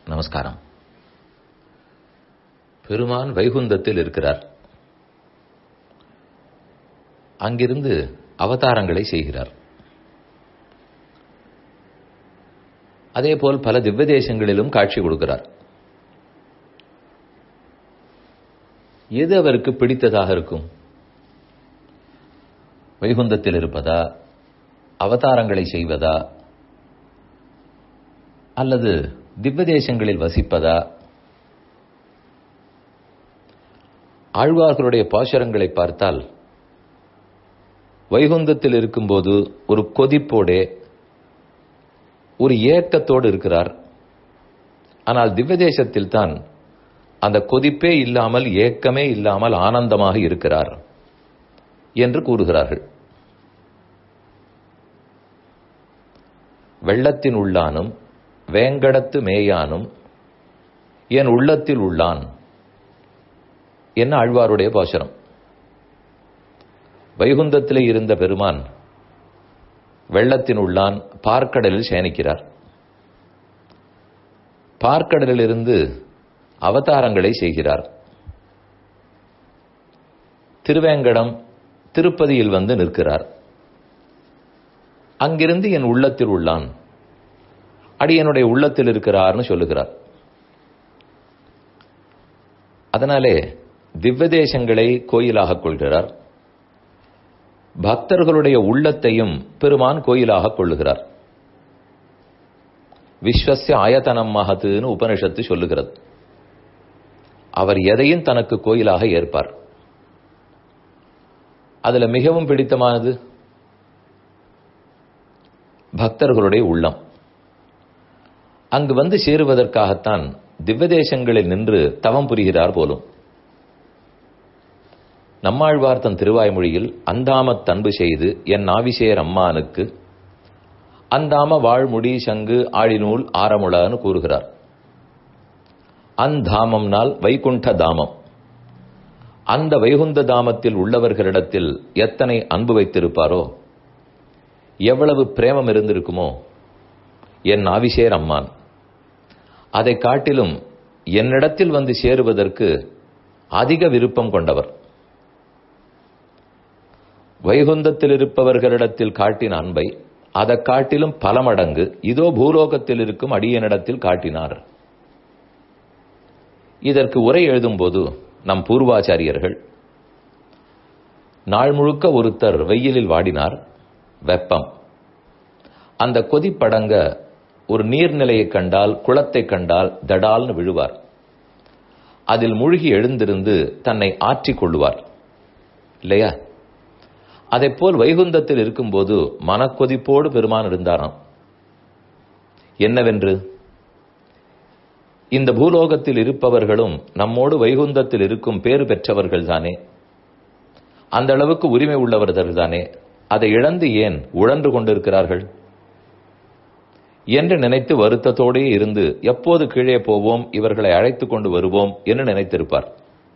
நமஸ்காரம் பெருமான் வைகுந்தத்தில் இருக்கிறார் அங்கிருந்து அவதாரங்களை செய்கிறார் அதேபோல் பல திவ்ய தேசங்களிலும் காட்சி கொடுக்கிறார் எது அவருக்கு பிடித்ததாக இருக்கும் வைகுந்தத்தில் இருப்பதா அவதாரங்களை செய்வதா அல்லது திவ்ய தேசங்களில் வசிப்பதா ஆழ்வார்களுடைய பாசுரங்களை பார்த்தால் வைகுந்தத்தில் இருக்கும்போது ஒரு கொதிப்போடே ஒரு ஏக்கத்தோடு இருக்கிறார் ஆனால் திவ்ய தேசத்தில் தான் அந்த கொதிப்பே இல்லாமல் ஏக்கமே இல்லாமல் ஆனந்தமாக இருக்கிறார் என்று கூறுகிறார்கள் வெள்ளத்தின் உள்ளானும் வேங்கடத்து மேயானும் என் உள்ளத்தில் உள்ளான் என்ன ஆழ்வாருடைய பாசுரம் வைகுந்தத்திலே இருந்த பெருமான் வெள்ளத்தின் உள்ளான் பார்க்கடலில் சேனிக்கிறார் பார்க்கடலிலிருந்து அவதாரங்களை செய்கிறார் திருவேங்கடம் திருப்பதியில் வந்து நிற்கிறார் அங்கிருந்து என் உள்ளத்தில் உள்ளான் அடியனுடைய உள்ளத்தில் இருக்கிறார்னு சொல்லுகிறார் அதனாலே திவ்ய தேசங்களை கோயிலாக கொள்கிறார் பக்தர்களுடைய உள்ளத்தையும் பெருமான் கோயிலாக கொள்ளுகிறார் விஸ்வசிய ஆயத்தனம் மகத்துன்னு உபனிஷத்து சொல்லுகிறது அவர் எதையும் தனக்கு கோயிலாக ஏற்பார் அதுல மிகவும் பிடித்தமானது பக்தர்களுடைய உள்ளம் அங்கு வந்து சேருவதற்காகத்தான் திவ்ய தேசங்களில் நின்று தவம் புரிகிறார் போலும் நம்மாழ்வார் தன் திருவாய்மொழியில் அந்தாமத் தன்பு செய்து என் ஆவிசேர் அம்மானுக்கு அந்தாம வாழ்முடி சங்கு ஆழிநூல் ஆரமுளான்னு கூறுகிறார் அந்தாமம்னால் வைகுண்ட தாமம் அந்த வைகுந்த தாமத்தில் உள்ளவர்களிடத்தில் எத்தனை அன்பு வைத்திருப்பாரோ எவ்வளவு பிரேமம் இருந்திருக்குமோ என் ஆவிசேர் அம்மான் அதை காட்டிலும் என்னிடத்தில் வந்து சேருவதற்கு அதிக விருப்பம் கொண்டவர் வைகுந்தத்தில் இருப்பவர்களிடத்தில் காட்டின அன்பை அதை காட்டிலும் பல மடங்கு இதோ பூலோகத்தில் இருக்கும் அடியனிடத்தில் காட்டினார் இதற்கு உரை எழுதும்போது நம் பூர்வாச்சாரியர்கள் நாள் முழுக்க ஒருத்தர் வெயிலில் வாடினார் வெப்பம் அந்த கொதிப்படங்க ஒரு நீர்நிலையை கண்டால் குளத்தை கண்டால் தடால்னு விழுவார் அதில் மூழ்கி எழுந்திருந்து தன்னை ஆற்றிக் கொள்ளுவார் இல்லையா அதை போல் வைகுந்தத்தில் இருக்கும்போது மனக்கொதிப்போடு பெருமான் இருந்தாராம் என்னவென்று இந்த பூலோகத்தில் இருப்பவர்களும் நம்மோடு வைகுந்தத்தில் இருக்கும் பேறு பெற்றவர்கள் தானே அந்த அளவுக்கு உரிமை உள்ளவர்கள் தானே அதை இழந்து ஏன் உழன்று கொண்டிருக்கிறார்கள் என்று நினைத்து வருத்தத்தோடே இருந்து எப்போது கீழே போவோம் இவர்களை அழைத்துக் கொண்டு வருவோம் என்று நினைத்திருப்பார்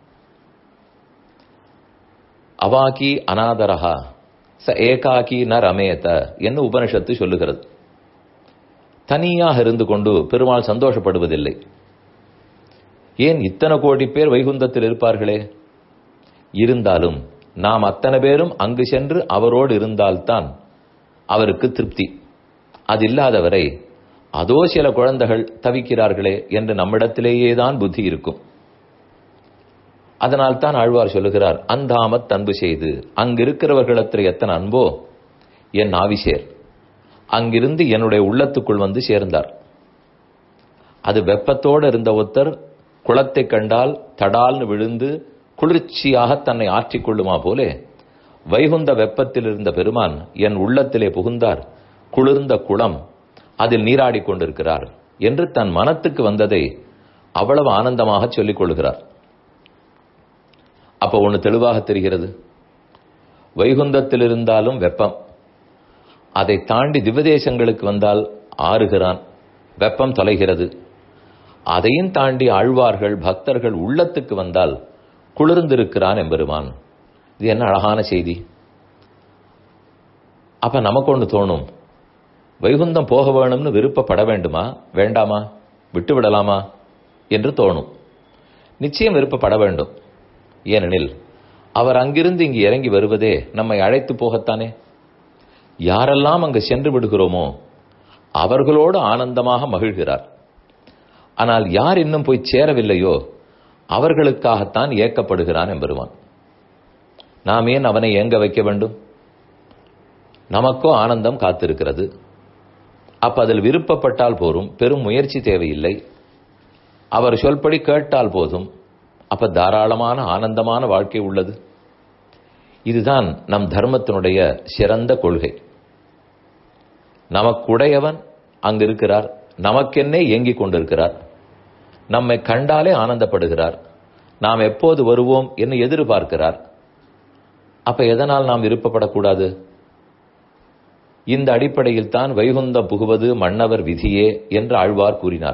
அவாகி அநாதரஹா ச ஏகாகி ந ரமேத என்று உபனிஷத்து சொல்லுகிறது தனியாக இருந்து கொண்டு பெருமாள் சந்தோஷப்படுவதில்லை ஏன் இத்தனை கோடி பேர் வைகுந்தத்தில் இருப்பார்களே இருந்தாலும் நாம் அத்தனை பேரும் அங்கு சென்று அவரோடு இருந்தால்தான் அவருக்கு திருப்தி அது இல்லாதவரை அதோ சில குழந்தைகள் தவிக்கிறார்களே என்று நம்மிடத்திலேயே தான் புத்தி இருக்கும் அதனால் தான் ஆழ்வார் சொல்லுகிறார் அந்தாமத் அன்பு செய்து அங்கிருக்கிறவர்களிடத்தில் எத்தனை அன்போ என் ஆவிசேர் அங்கிருந்து என்னுடைய உள்ளத்துக்குள் வந்து சேர்ந்தார் அது வெப்பத்தோடு இருந்த ஒருத்தர் குளத்தை கண்டால் தடால்னு விழுந்து குளிர்ச்சியாக தன்னை ஆற்றிக் கொள்ளுமா போலே வைகுந்த வெப்பத்தில் இருந்த பெருமான் என் உள்ளத்திலே புகுந்தார் குளிர்ந்த குளம் அதில் நீராடிக் கொண்டிருக்கிறார் என்று தன் மனத்துக்கு வந்ததை அவ்வளவு ஆனந்தமாக சொல்லிக் கொள்கிறார் அப்ப ஒன்று தெளிவாக தெரிகிறது வைகுந்தத்தில் இருந்தாலும் வெப்பம் அதை தாண்டி திவதேசங்களுக்கு வந்தால் ஆறுகிறான் வெப்பம் தொலைகிறது அதையும் தாண்டி ஆழ்வார்கள் பக்தர்கள் உள்ளத்துக்கு வந்தால் குளிர்ந்திருக்கிறான் எம்பெருமான் இது என்ன அழகான செய்தி அப்ப நமக்கு ஒன்று தோணும் வைகுந்தம் போக வேணும்னு விருப்பப்பட வேண்டுமா வேண்டாமா விட்டு விடலாமா என்று தோணும் நிச்சயம் விருப்பப்பட வேண்டும் ஏனெனில் அவர் அங்கிருந்து இங்கு இறங்கி வருவதே நம்மை அழைத்து போகத்தானே யாரெல்லாம் அங்கு சென்று விடுகிறோமோ அவர்களோடு ஆனந்தமாக மகிழ்கிறார் ஆனால் யார் இன்னும் போய் சேரவில்லையோ அவர்களுக்காகத்தான் ஏக்கப்படுகிறான் என்பருவான் நாம் ஏன் அவனை ஏங்க வைக்க வேண்டும் நமக்கோ ஆனந்தம் காத்திருக்கிறது அப்ப அதில் விருப்பப்பட்டால் போரும் பெரும் முயற்சி தேவையில்லை அவர் சொல்படி கேட்டால் போதும் அப்ப தாராளமான ஆனந்தமான வாழ்க்கை உள்ளது இதுதான் நம் தர்மத்தினுடைய சிறந்த கொள்கை நமக்குடையவன் அங்கு இருக்கிறார் நமக்கென்னே இயங்கிக் கொண்டிருக்கிறார் நம்மை கண்டாலே ஆனந்தப்படுகிறார் நாம் எப்போது வருவோம் என்று எதிர்பார்க்கிறார் அப்ப எதனால் நாம் விருப்பப்படக்கூடாது இந்த அடிப்படையில் தான் வைகுந்தம் புகுவது மன்னவர் விதியே என்று ஆழ்வார் கூறினார்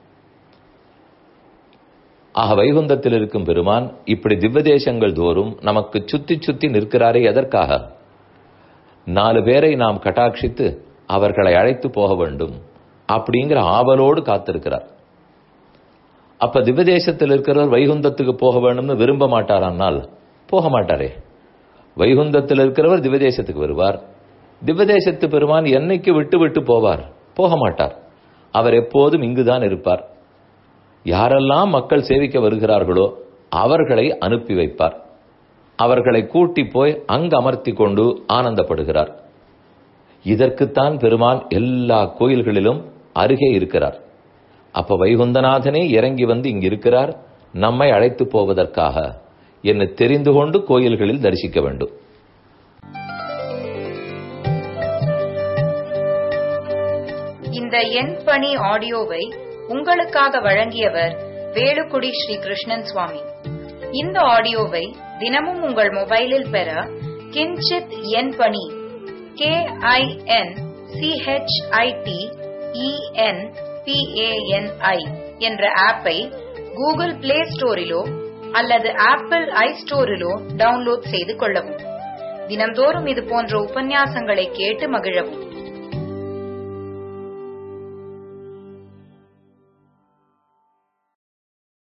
ஆக வைகுந்தத்தில் இருக்கும் பெருமான் இப்படி திவ்வதேசங்கள் தோறும் நமக்கு சுத்தி சுத்தி நிற்கிறாரே எதற்காக நாலு பேரை நாம் கட்டாட்சித்து அவர்களை அழைத்து போக வேண்டும் அப்படிங்கிற ஆவலோடு காத்திருக்கிறார் அப்ப திவ்வதேசத்தில் இருக்கிறவர் வைகுந்தத்துக்கு போக வேண்டும்னு விரும்ப மாட்டாரானால் போக மாட்டாரே வைகுந்தத்தில் இருக்கிறவர் திவ்வதேசத்துக்கு வருவார் திவ்வதேசத்து பெருமான் என்னைக்கு விட்டு விட்டு போவார் போக மாட்டார் அவர் எப்போதும் இங்குதான் இருப்பார் யாரெல்லாம் மக்கள் சேவிக்க வருகிறார்களோ அவர்களை அனுப்பி வைப்பார் அவர்களை கூட்டி போய் அங்கு அமர்த்தி கொண்டு ஆனந்தப்படுகிறார் இதற்குத்தான் பெருமான் எல்லா கோயில்களிலும் அருகே இருக்கிறார் அப்ப வைகுந்தநாதனே இறங்கி வந்து இங்கு இருக்கிறார் நம்மை அழைத்து போவதற்காக என்று தெரிந்து கொண்டு கோயில்களில் தரிசிக்க வேண்டும் இந்த எண் பணி ஆடியோவை உங்களுக்காக வழங்கியவர் வேலுக்குடி ஸ்ரீ கிருஷ்ணன் சுவாமி இந்த ஆடியோவை தினமும் உங்கள் மொபைலில் பெற கிஞ்சித் எண் பணி கே ஐ என் சிஹெச்ஐடி இஎன் பிஏஎன்ஐ என்ற ஆப்பை கூகுள் பிளே ஸ்டோரிலோ அல்லது ஆப்பிள் ஐ ஸ்டோரிலோ டவுன்லோட் செய்து கொள்ளவும் தினம்தோறும் இது போன்ற உபன்யாசங்களை கேட்டு மகிழவும்